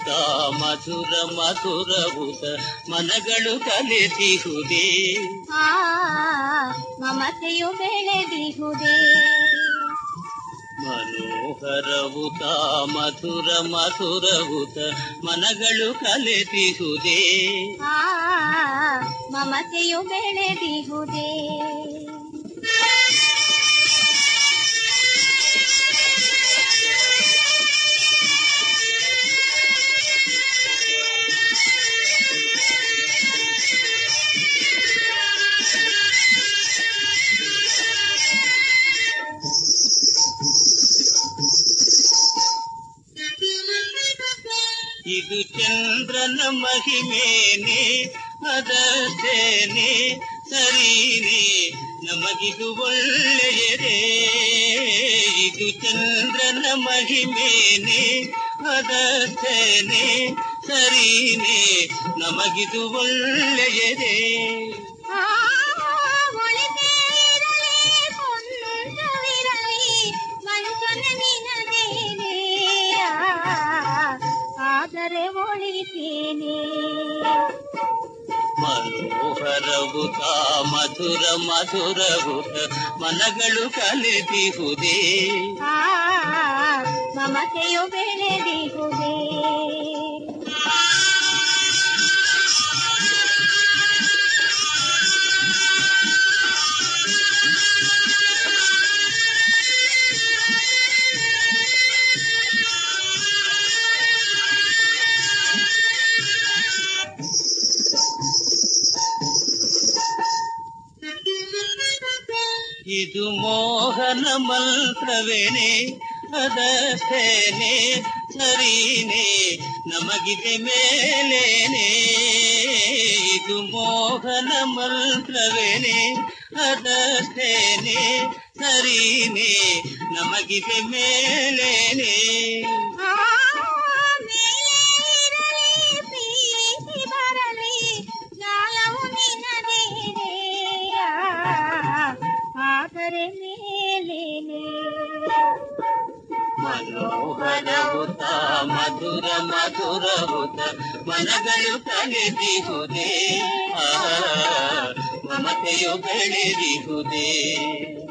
ಮಧುರವುತ ಮಧುರ ಮಧುರವುತ ಮನಗಳು ಕಲಿತಿಹುದೇ ಆ ಮಮತೆಯು ಬೆಳೆದಿಹುದೇ ಮನೋಹರವುತ ಮಧುರ ಮಧುರವುತ ಮನಗಳು ಕಲಿತಿಹುದೇ ಆ ಮಮತೆಯು ಬೆಳೆದಿಹುದೇ ಇದು ಚಂದ್ರನ ಮಹಿಮೇನೆ ಅದಷ್ಟೇನೆ ಸರೀನೆ ನಮಗಿದು ಒಳ್ಳೆಯದೇ ಇದು ಚಂದ್ರನ ಮಹಿಮೇನೆ ಅದಷ್ಟೇನೆ ಸರೀನೆ ನಮಗಿದು ಒಳ್ಳೆಯದೇ ಆ ಒಳಿತೇ ಇರಲಿ, ಕೊಂಚವಿರಲಿ, ವಂಚನೆ ನಿನದೇನೆ. ಆ, ಆದರೆ ಒಳಿತೇನೆ ಮನೋಹರವುತ ಮಧುರ ಮಧುರವುತ ಮನಗಳು ಕಲಿತಿಹುದೇ ಆ ಮಮತೆಯು ಬೆಳೆದಿಹುದೇ ಇದು ಮೋಹನ ಮಂತ್ರವೇನೆ ಅದಷ್ಟೇನೆ ಸರೀನೆ ನಮಗಿದೆ ಮೇಲೇನೆ ಇದು ಮೋಹನ ಮಂತ್ರವೇನೆ ಅದಷ್ಟೇನೆ ಸರೀನೆ ನಮಗಿದೆ ಮೇಲೇನೆ ಆ, ಮೇಲೆ ಇರಲಿ, ಪ್ರೀತಿ ಬರಲಿ, ನ್ಯಾಯವು ನಿನ್ನದೇನೆ. ಆ, ಆದರೆ ಮೇಲೇನೆ ಮನೋಹರವುತ ಮಧುರ ಮಧುರವುತ ಮನಗಳು ಕಲಿದಿಹುದೇ ಆ ಮಮತೆಯು ಬೆಳೆದಿಹುದೇ